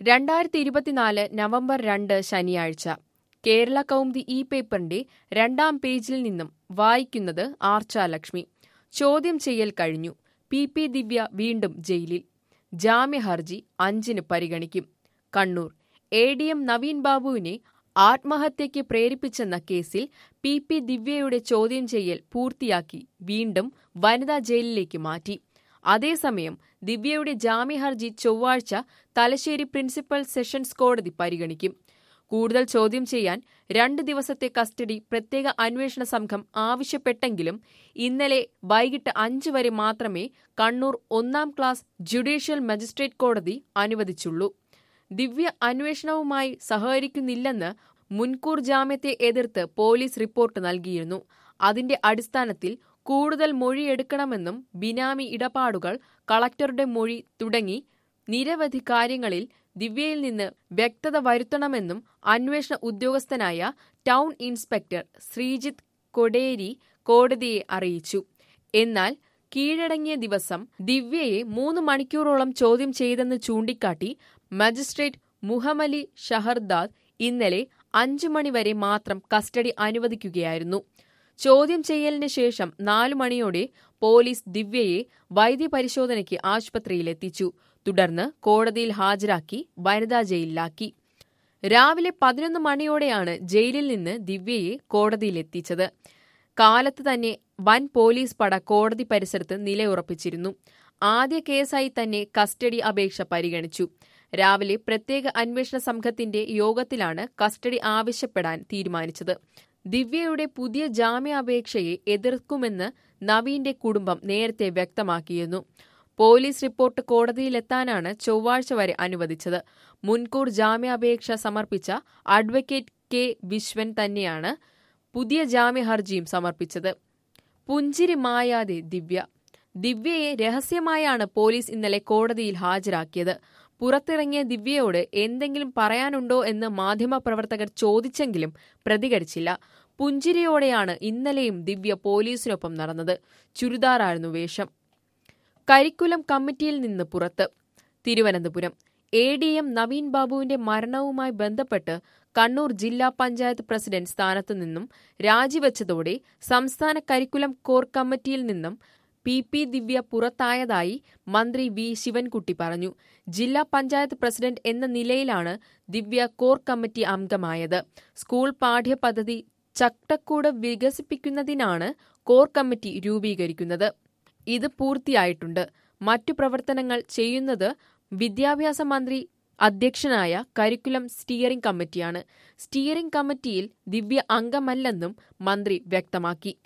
രണ്ടായിരത്തി ഇരുപത്തിനാല് നവംബർ രണ്ട് ശനിയാഴ്ച കേരള കൗമുദി ഈ പേപ്പറിന്റെ രണ്ടാം പേജിൽ നിന്നും വായിക്കുന്നത് ആർച്ച ലക്ഷ്മി ചോദ്യം ചെയ്യൽ കഴിഞ്ഞു പി പി ദിവ്യ വീണ്ടും ജയിലിൽ ജാമ്യഹർജി അഞ്ചിന് പരിഗണിക്കും Kannur A D M Naveen ബാബുവിനെ ആത്മഹത്യയ്ക്ക് പ്രേരിപ്പിച്ചെന്ന കേസിൽ പി പി ദിവ്യയുടെ ചോദ്യം ചെയ്യൽ പൂർത്തിയാക്കി വീണ്ടും വനിതാ ജയിലിലേക്ക് മാറ്റി അതേസമയം ദിവ്യയുടെ ജാമ്യഹർജി ചൊവ്വാഴ്ച തലശ്ശേരി പ്രിൻസിപ്പൽ സെഷൻസ് കോടതി പരിഗണിക്കും കൂടുതൽ ചോദ്യം ചെയ്യാൻ രണ്ട് ദിവസത്തെ കസ്റ്റഡി പ്രത്യേക അന്വേഷണ സംഘം ആവശ്യപ്പെട്ടെങ്കിലും ഇന്നലെ വൈകിട്ട് അഞ്ച് വരെ മാത്രമേ കണ്ണൂർ ഒന്നാം ക്ലാസ് ജുഡീഷ്യൽ മജിസ്ട്രേറ്റ് കോടതി അനുവദിച്ചുള്ളൂ ദിവ്യ അന്വേഷണവുമായി സഹകരിക്കുന്നില്ലെന്ന് മുൻകൂർ ജാമ്യത്തെ എതിർത്ത് പോലീസ് റിപ്പോർട്ട് നൽകിയിരുന്നു അതിന്റെ അടിസ്ഥാനത്തിൽ കൂടുതൽ മൊഴിയെടുക്കണമെന്നും ബിനാമി ഇടപാടുകൾ കളക്ടറുടെ മൊഴി തുടങ്ങി നിരവധി കാര്യങ്ങളിൽ ദിവ്യയിൽ നിന്ന് വ്യക്തത വരുത്തണമെന്നും അന്വേഷണ ഉദ്യോഗസ്ഥനായ ടൗൺ ഇൻസ്പെക്ടർ ശ്രീജിത്ത് കൊടേരി കോടതിയെ അറിയിച്ചു എന്നാൽ കീഴടങ്ങിയ ദിവസം ദിവ്യയെ മൂന്ന് മണിക്കൂറോളം ചോദ്യം ചെയ്തെന്ന് ചൂണ്ടിക്കാട്ടി മജിസ്ട്രേറ്റ് മുഹമ്മലി ഷഹർദാദ് ഇന്നലെ അഞ്ചു മണിവരെ മാത്രം കസ്റ്റഡി അനുവദിക്കുകയായിരുന്നു ചോദ്യം ചെയ്യലിന് ശേഷം നാലു മണിയോടെ പോലീസ് ദിവ്യയെ വൈദ്യപരിശോധനയ്ക്ക് ആശുപത്രിയിലെത്തിച്ചു തുടർന്ന് കോടതിയിൽ ഹാജരാക്കി വനിതാ ജയിലിലാക്കി രാവിലെ പതിനൊന്ന് മണിയോടെയാണ് ജയിലിൽ നിന്ന് ദിവ്യയെ കോടതിയിലെത്തിച്ചത് കാലത്ത് തന്നെ വൻ പോലീസ് പട കോടതി പരിസരത്ത് നിലയുറപ്പിച്ചിരുന്നു ആദ്യ കേസായി തന്നെ കസ്റ്റഡി അപേക്ഷ പരിഗണിച്ചു രാവിലെ പ്രത്യേക അന്വേഷണ സംഘത്തിന്റെ യോഗത്തിലാണ് കസ്റ്റഡി ആവശ്യപ്പെടാൻ തീരുമാനിച്ചത് ദിവ്യയുടെ പുതിയ ജാമ്യാപേക്ഷയെ എതിർക്കുമെന്ന് നവീന്റെ കുടുംബം നേരത്തെ വ്യക്തമാക്കിയിരുന്നു പോലീസ് റിപ്പോർട്ട് കോടതിയിലെത്താനാണ് ചൊവ്വാഴ്ച വരെ അനുവദിച്ചത് മുൻകൂർ ജാമ്യാപേക്ഷ സമർപ്പിച്ച അഡ്വക്കേറ്റ് കെ വിശ്വൻ തന്നെയാണ് പുതിയ ജാമ്യഹർജിയും സമർപ്പിച്ചത് പുഞ്ചിരി മായാതെ ദിവ്യ ദിവ്യയെ രഹസ്യമായാണ് പോലീസ് ഇന്നലെ കോടതിയിൽ ഹാജരാക്കിയത് പുറത്തിറങ്ങിയ ദിവ്യയോട് എന്തെങ്കിലും പറയാനുണ്ടോ എന്ന് മാധ്യമപ്രവർത്തകർ ചോദിച്ചെങ്കിലും പ്രതികരിച്ചില്ല പുഞ്ചിരിയോടെയാണ് ഇന്നലെയും ദിവ്യ പോലീസിനൊപ്പം നടന്നത് ചുരിദാറായിരുന്നു വേഷം കരിക്കുലം കമ്മിറ്റിയിൽ നിന്ന് പുറത്ത് Thiruvananthapuram A D M Naveen ബാബുവിന്റെ മരണവുമായി ബന്ധപ്പെട്ട് കണ്ണൂർ ജില്ലാ പഞ്ചായത്ത് പ്രസിഡന്റ് സ്ഥാനത്തു നിന്നും രാജിവെച്ചതോടെ സംസ്ഥാന കരിക്കുലം കോർ കമ്മിറ്റിയിൽ നിന്നും പി പി ദിവ്യ പുറത്തായതായി മന്ത്രി വി ശിവൻകുട്ടി പറഞ്ഞു ജില്ലാ പഞ്ചായത്ത് പ്രസിഡന്റ് എന്ന നിലയിലാണ് ദിവ്യ കോർ കമ്മിറ്റി അംഗമായത് സ്കൂൾ പാഠ്യപദ്ധതി ചട്ടക്കൂട് വികസിപ്പിക്കുന്നതിനാണ് കോർ കമ്മിറ്റി രൂപീകരിക്കുന്നത് ഇത് പൂർത്തിയായിട്ടുണ്ട് മറ്റു പ്രവർത്തനങ്ങൾ ചെയ്യുന്നത് വിദ്യാഭ്യാസ മന്ത്രി അധ്യക്ഷനായ കരിക്കുലം സ്റ്റിയറിംഗ് കമ്മിറ്റിയാണ് സ്റ്റിയറിംഗ് കമ്മിറ്റിയിൽ ദിവ്യ അംഗമല്ലെന്നും മന്ത്രി വ്യക്തമാക്കി